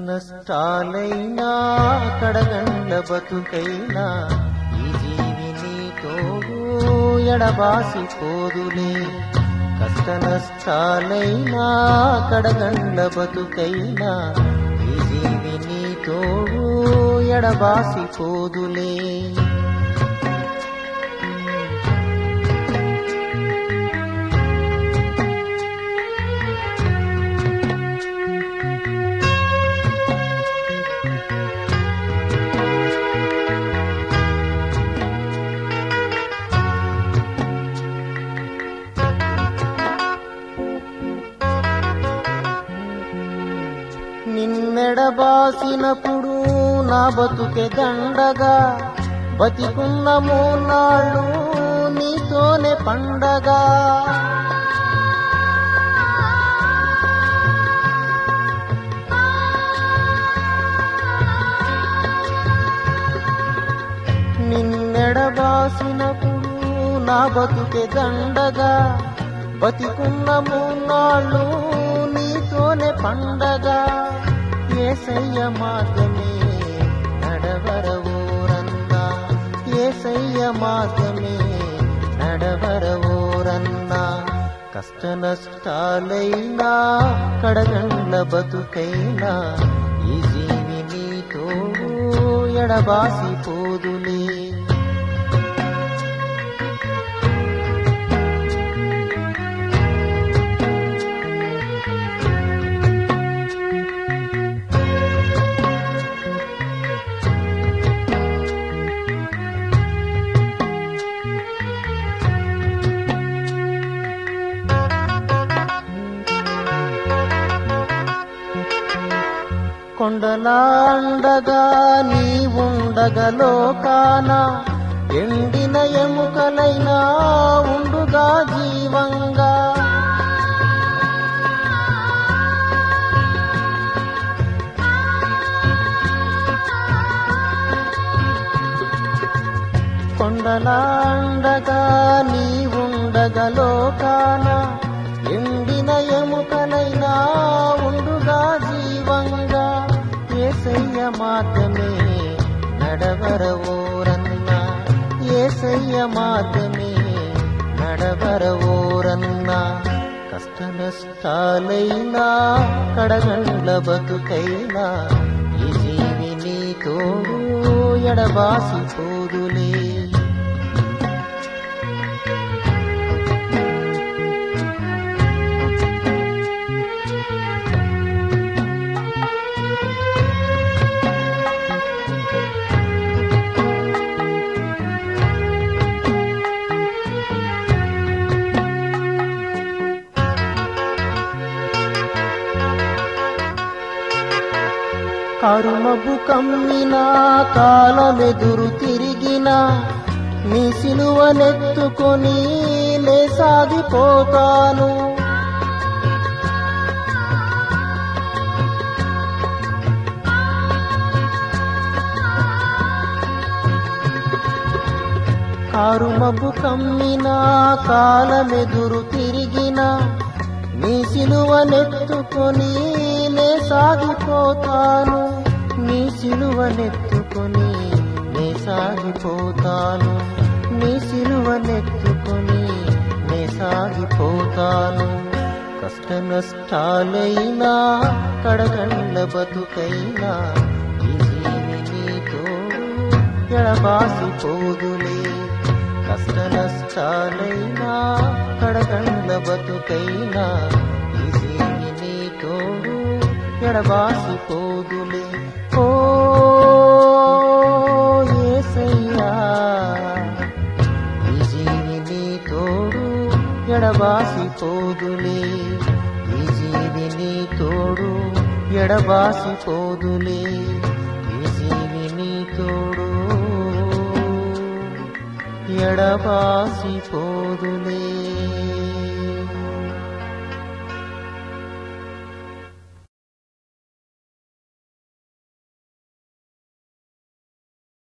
నష్టాలైనా కడగండ్ల బతుకైనా ఈ జీవిని తోడు ఎడబాసి పోదులే కష్ట నష్టాలైనా కడగండ్ల బతుకైనా ఈ జీవిని తోడు ఎడబాసి పోదులే నిన్నెడబాసినప్పుడు నా బతుకే దండగా బతికున్న మూనాళ్ళు నీతోనే పండగా నిన్నెడబాసినప్పుడు నా బతుకే దండగా బతికున్న మూనాళ్ళు నీతోనే పండగా ఏసయ్య మార్గమే నడవరవోరన్నా ఏసయ్య మార్గమే నడవరవోరన్నా కష్ట నష్టాలైనా కడగండ్ల బతుకైనా ఈ జీవిని తోడు ఎడబాసి పోదులే కొండలాండగా నీ ఉండగలోకాన ఎండిన ఎముకలైనా ఉండుగా జీవంగా కొండలాండగా నీ ఉండగలోకాన ఎండిన ఎముకలైనా ఉండుగా జీవంగా ఏసయ్య మార్గమే నడవరవోరన్నా ఏసయ్య మార్గమే నడవరవోరన్నా కష్ట నష్టాలైనా కడగండ్ల బతుకైనా ఈ జీవిని తోడు ఎడబాసి పోదులే కరుమబు కమ్మిన కాలమెదురు తిరిగిన నీ సిలువనెత్తుకొని నే సాగిపోతాను కారుమబు కమ్మిన కాలమెదురు తిరిగిన నీ సిలువనెత్తుకొని నే సాగిపోతాను నీ సిలువనెత్తుకొని నే సాగిపోతాను నీ సిలువనెత్తుకొని నే సాగిపోతాను కష్ట నష్టాలైనా కడగండ్ల బతుకైనా ఈ జీవిని తోడు ఎడబాసి పోదులే కష్ట నష్టాలైనా కడగండ్ల బతుకైనా ఈ జీవిని తోడు ఎడబాసి పోదులే ఓ ఏసయ్యా ఈ జీవిని తోడు ఎడబాసి పోదులే ఈ జీవిని తోడు ఎడబాసి పోదులే ఈ జీవిని తోడు ఎడబాసి పోదులే